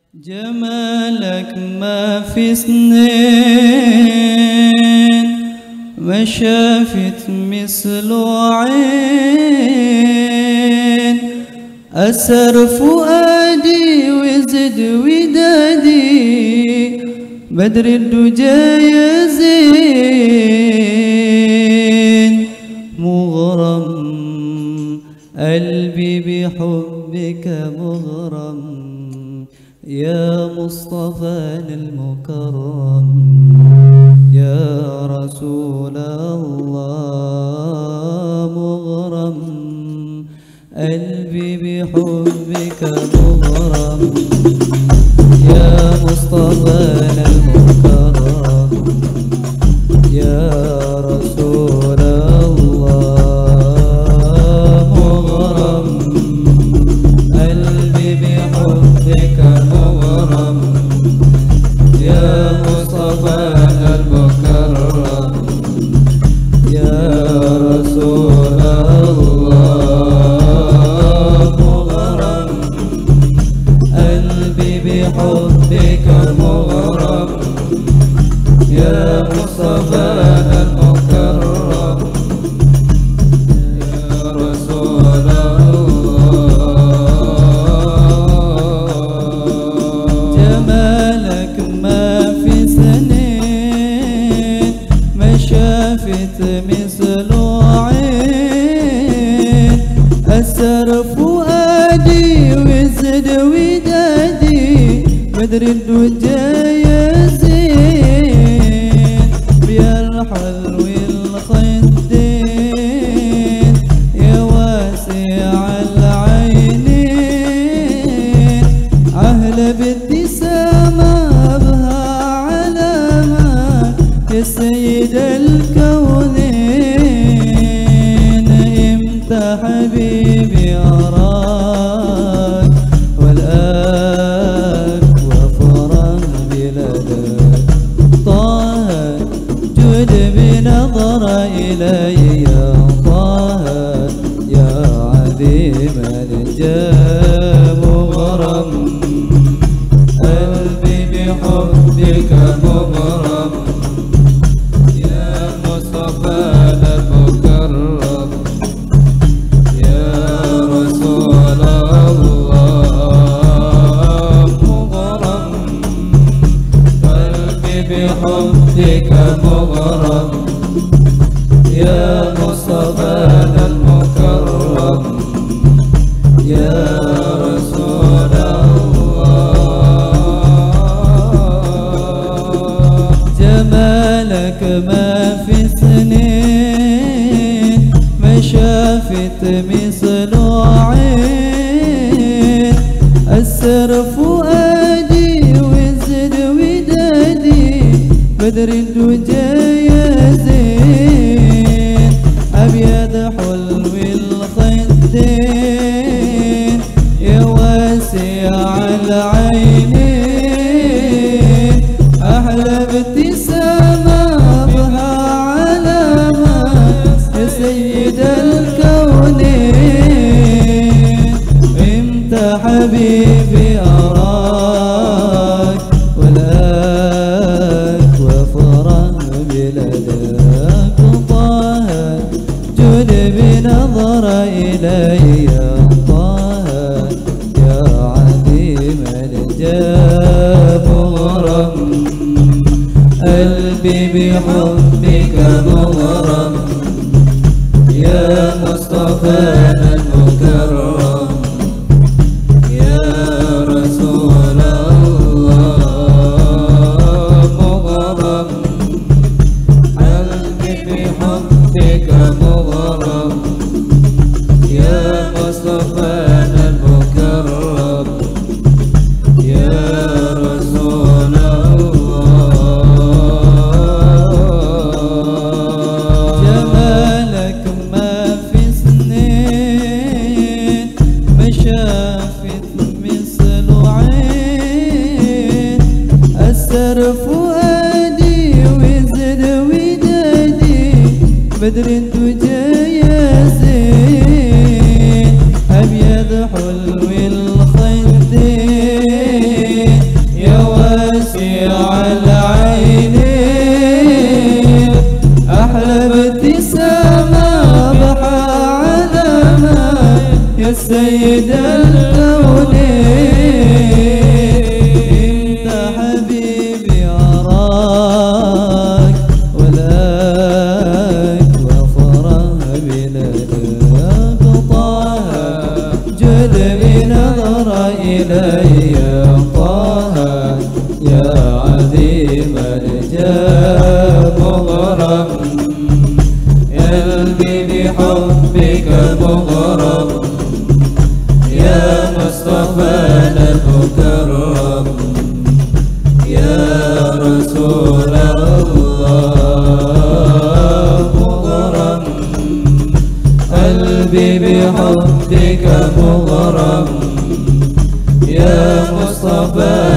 جمالك ما في سنين ما شافت مثل عين أسر فؤادي وزد ودادي بدر الدجى يزين مغرم قلبي بحبك مغرم يا مصطفى المكرم يا رسول الله مغرم قلبي بحبك مغرم يا مصطفى المكرم يا رسول الله مغرم قلبي بحبك مغرم يا مصطفى المكرم يا رسول الله مغرم قلبي بحبك مغرم يا مصطفى المكرم يا رسول الله جمالك ما في سنين ما شافت مثل عين أسر فؤادي وزد ودادي بدر الدجى يزين بيرحل والخدين يا واسع العينين أهل بابتسامة بها علامة يا سيد الكونين امتى حبيبي أراك والآك وفرا بلدك طه جد بنظر إلي يا طه يا عظيم الجاه مغرم قلبي بحبك مغرم يا مصطفى المكرم يا رسول الله مغرم قلبي بحبك مغرم يا مصطفى المكرم يا رسول الله جمالك ما في سنين ما شافت مثل عين أسر فؤادي وزد ودادي بدر الدجى يزين أبيض حلو الخدين يا واسع العينين أحلى ابتسامة بها علامة يا سيد الكونين امتى حبيبي أراك ولاك وفرح بلدك طه جد بنظر إلي يا طه يا عظيم الجاه مغرم قلبي بحبك مغرم يا مصطفى المكرم يا رسول الله مغرم قلبي بحبك مغرم يا مصطفى المكرم يا رسول الله جمالك ما في سنين ما شافت مثل عين أسر فؤادي وزد ودادي بدر الدجى يزين أبيض حلو الخدين يا طه يا عظيم الجاه مغرم قلبي بحبك مغرم يا مصطفى المكرم يا رسول الله مغرم قلبي بحبك مغرم يا مصطفى